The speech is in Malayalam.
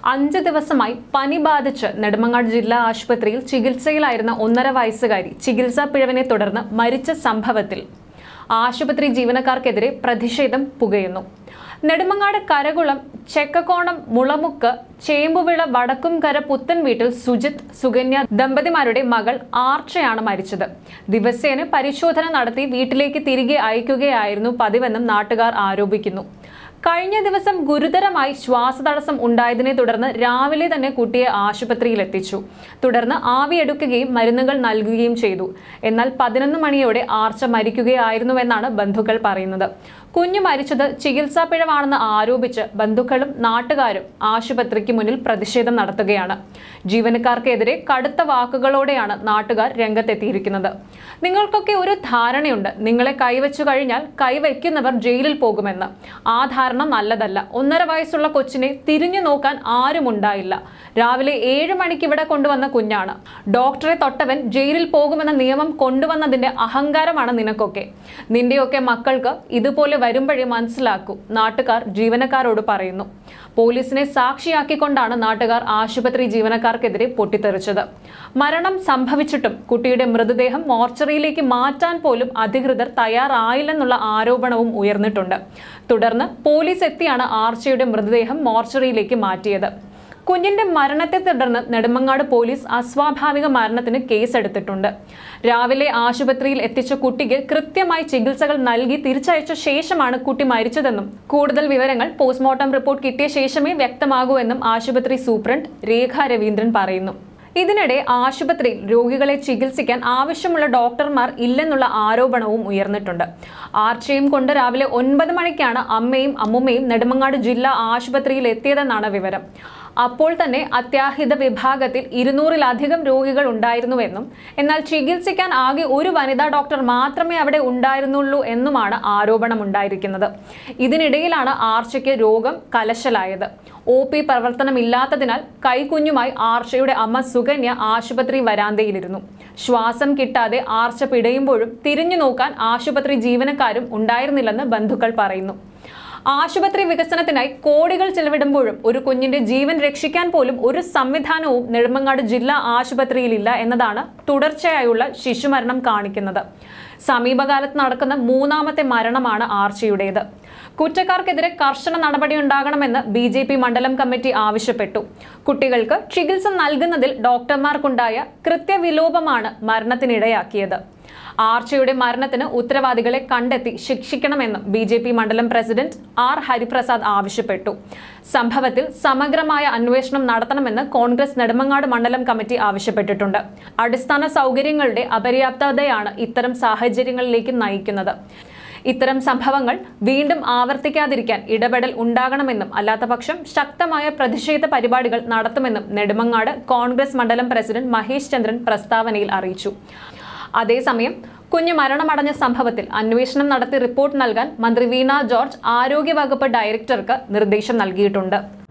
അഞ്ച് ദിവസമായി പനി ബാധിച്ച് നെടുമങ്ങാട് ജില്ലാ ആശുപത്രിയിൽ ചികിത്സയിലായിരുന്ന ഒന്നര വയസ്സുകാരി ചികിത്സാ പിഴവിനെ തുടർന്ന് മരിച്ച സംഭവത്തിൽ ആശുപത്രി ജീവനക്കാർക്കെതിരെ പ്രതിഷേധം പുകയുന്നു നെടുമങ്ങാട് കരകുളം ചെക്കക്കോണം മുളമുക്ക് ചേമ്പുവിള വടക്കുംകര പുത്തൻ വീട്ടിൽ സുജിത് സുകന്യ ദമ്പതിമാരുടെ മകൾ ആർച്ചയാണ് മരിച്ചത് ദിവസേന പരിശോധന നടത്തി വീട്ടിലേക്ക് തിരികെ അയക്കുകയായിരുന്നു പതിവെന്നും നാട്ടുകാർ ആരോപിക്കുന്നു കഴിഞ്ഞ ദിവസം ഗുരുതരമായി ശ്വാസതടസ്സം ഉണ്ടായതിനെ തുടർന്ന് രാവിലെ തന്നെ കുട്ടിയെ ആശുപത്രിയിൽ എത്തിച്ചു തുടർന്ന് ആവിയെടുക്കുകയും മരുന്നുകൾ നൽകുകയും ചെയ്തു എന്നാൽ പതിനൊന്ന് മണിയോടെ ആർച്ച മരിക്കുകയായിരുന്നുവെന്നാണ് ബന്ധുക്കൾ പറയുന്നത് കുഞ്ഞു മരിച്ചത് ചികിത്സാ പിഴവാണെന്ന് ആരോപിച്ച് ബന്ധുക്കളും നാട്ടുകാരും ആശുപത്രിക്ക് മുന്നിൽ പ്രതിഷേധം നടത്തുകയാണ് ജീവനക്കാർക്കെതിരെ കടുത്ത വാക്കുകളോടെയാണ് നാട്ടുകാർ രംഗത്തെത്തിയിരിക്കുന്നത് നിങ്ങൾക്കൊക്കെ ഒരു ധാരണയുണ്ട് നിങ്ങളെ കൈവച്ചു കഴിഞ്ഞാൽ കൈവയ്ക്കുന്നവർ ജയിലിൽ പോകുമെന്ന് ആ ധാരണ നല്ലതല്ല ഒന്നര വയസ്സുള്ള കൊച്ചിനെ തിരിഞ്ഞു നോക്കാൻ ആരുമുണ്ടായില്ല രാവിലെ ഏഴ് മണിക്ക് ഇവിടെ കൊണ്ടുവന്ന കുഞ്ഞാണ് ഡോക്ടറെ തൊട്ടവൻ ജയിലിൽ പോകുമെന്ന നിയമം കൊണ്ടുവന്നതിന്റെ അഹങ്കാരമാണ് നിനക്കൊക്കെ നിന്റെയൊക്കെ മക്കൾക്ക് ഇതുപോലെ വരുമ്പോഴേ മനസ്സിലാക്കൂ നാട്ടുകാർ ജീവനക്കാരോട് പറയുന്നു പോലീസിനെ സാക്ഷിയാക്കിക്കൊണ്ടാണ് നാട്ടുകാർ ആശുപത്രി ജീവനക്കാർക്കെതിരെ പൊട്ടിത്തെറിച്ചത് മരണം സംഭവിച്ചിട്ടും കുട്ടിയുടെ മൃതദേഹം മോർച്ചറിയിലേക്ക് മാറ്റാൻ പോലും അധികൃതർ തയ്യാറായില്ലെന്നുള്ള ആരോപണവും ഉയർന്നിട്ടുണ്ട് തുടർന്ന് പോലീസ് എത്തിയാണ് ആർച്ചയുടെ മൃതദേഹം മോർച്ചറിയിലേക്ക് മാറ്റിയത് കുഞ്ഞിന്റെ മരണത്തെ തുടർന്ന് നെടുമങ്ങാട് പോലീസ് അസ്വാഭാവിക മരണത്തിന് കേസെടുത്തിട്ടുണ്ട് രാവിലെ ആശുപത്രിയിൽ എത്തിച്ച കുട്ടിക്ക് കൃത്യമായി ചികിത്സകൾ നൽകി തിരിച്ചയച്ച ശേഷമാണ് കുട്ടി മരിച്ചതെന്നും കൂടുതൽ വിവരങ്ങൾ പോസ്റ്റ്മോർട്ടം റിപ്പോർട്ട് കിട്ടിയ ശേഷമേ വ്യക്തമാകൂ എന്നും ആശുപത്രി സൂപ്രണ്ട് രേഖ രവീന്ദ്രൻ പറയുന്നു ഇതിനിടെ ആശുപത്രിയിൽ രോഗികളെ ചികിത്സിക്കാൻ ആവശ്യമുള്ള ഡോക്ടർമാർ ഇല്ലെന്നുള്ള ആരോപണവും ഉയർന്നിട്ടുണ്ട് ആർച്ചയും കൊണ്ട് രാവിലെ ഒൻപത് മണിക്കാണ് അമ്മയും അമ്മുമ്മയും നെടുമങ്ങാട് ജില്ലാ ആശുപത്രിയിൽ എത്തിയതെന്നാണ് വിവരം അപ്പോൾ തന്നെ അത്യാഹിത വിഭാഗത്തിൽ ഇരുന്നൂറിലധികം രോഗികൾ ഉണ്ടായിരുന്നുവെന്നും എന്നാൽ ചികിത്സിക്കാൻ ആകെ ഒരു വനിതാ ഡോക്ടർ മാത്രമേ അവിടെ ഉണ്ടായിരുന്നുള്ളൂ എന്നുമാണ് ആരോപണമുണ്ടായിരിക്കുന്നത് ഇതിനിടയിലാണ് ആർച്ചയ്ക്ക് രോഗം കലശലായത് ഒ പി പ്രവർത്തനമില്ലാത്തതിനാൽ കൈക്കുഞ്ഞുമായി ആർച്ചയുടെ അമ്മ സുകന്യ ആശുപത്രി വരാന്തയിലിരുന്നു ശ്വാസം കിട്ടാതെ ആർച്ച പിടയുമ്പോഴും തിരിഞ്ഞു നോക്കാൻ ആശുപത്രി ജീവനക്കാരും ഉണ്ടായിരുന്നില്ലെന്ന് ബന്ധുക്കൾ പറയുന്നു ആശുപത്രി വികസനത്തിനായി കോടികൾ ചെലവിടുമ്പോഴും ഒരു കുഞ്ഞിന്റെ ജീവൻ രക്ഷിക്കാൻ പോലും ഒരു സംവിധാനവും നെടുമങ്ങാട് ജില്ലാ ആശുപത്രിയിലില്ല എന്നതാണ് തുടർച്ചയായുള്ള ശിശുമരണം കാണിക്കുന്നത് സമീപകാലത്ത് നടക്കുന്ന മൂന്നാമത്തെ മരണമാണ് ആർച്ചയുടേത് കുറ്റക്കാർക്കെതിരെ കർശന നടപടിയുണ്ടാകണമെന്ന് ബി ജെ പി മണ്ഡലം കമ്മിറ്റി ആവശ്യപ്പെട്ടു കുട്ടികൾക്ക് ചികിത്സ നൽകുന്നതിൽ ഡോക്ടർമാർക്കുണ്ടായ കൃത്യവിലോപമാണ് മരണത്തിനിടയാക്കിയത് ആർച്ചയുടെ മരണത്തിന് ഉത്തരവാദികളെ കണ്ടെത്തി ശിക്ഷിക്കണമെന്നും ബി ജെ പി മണ്ഡലം പ്രസിഡന്റ് ആർ ഹരിപ്രസാദ് ആവശ്യപ്പെട്ടു സംഭവത്തിൽ സമഗ്രമായ അന്വേഷണം നടത്തണമെന്ന് കോൺഗ്രസ് നെടുമങ്ങാട് മണ്ഡലം കമ്മിറ്റി ആവശ്യപ്പെട്ടിട്ടുണ്ട് അടിസ്ഥാന സൗകര്യങ്ങളുടെ അപര്യാപ്തതയാണ് ഇത്തരം സാഹചര്യങ്ങളിലേക്ക് നയിക്കുന്നത് ഇത്തരം സംഭവങ്ങൾ വീണ്ടും ആവർത്തിക്കാതിരിക്കാൻ ഇടപെടൽ ഉണ്ടാകണമെന്നും അല്ലാത്തപക്ഷം ശക്തമായ പ്രതിഷേധ പരിപാടികൾ നടത്തുമെന്നും നെടുമങ്ങാട് കോൺഗ്രസ് മണ്ഡലം പ്രസിഡന്റ് മഹേഷ് ചന്ദ്രൻ പ്രസ്താവനയിൽ അറിയിച്ചു അതേസമയം കുഞ്ഞ് മരണമടഞ്ഞ സംഭവത്തിൽ അന്വേഷണം നടത്തി റിപ്പോർട്ട് നൽകാൻ മന്ത്രി വീണ ജോർജ് ആരോഗ്യവകുപ്പ് ഡയറക്ടർക്ക് നിർദ്ദേശം നൽകിയിട്ടുണ്ട്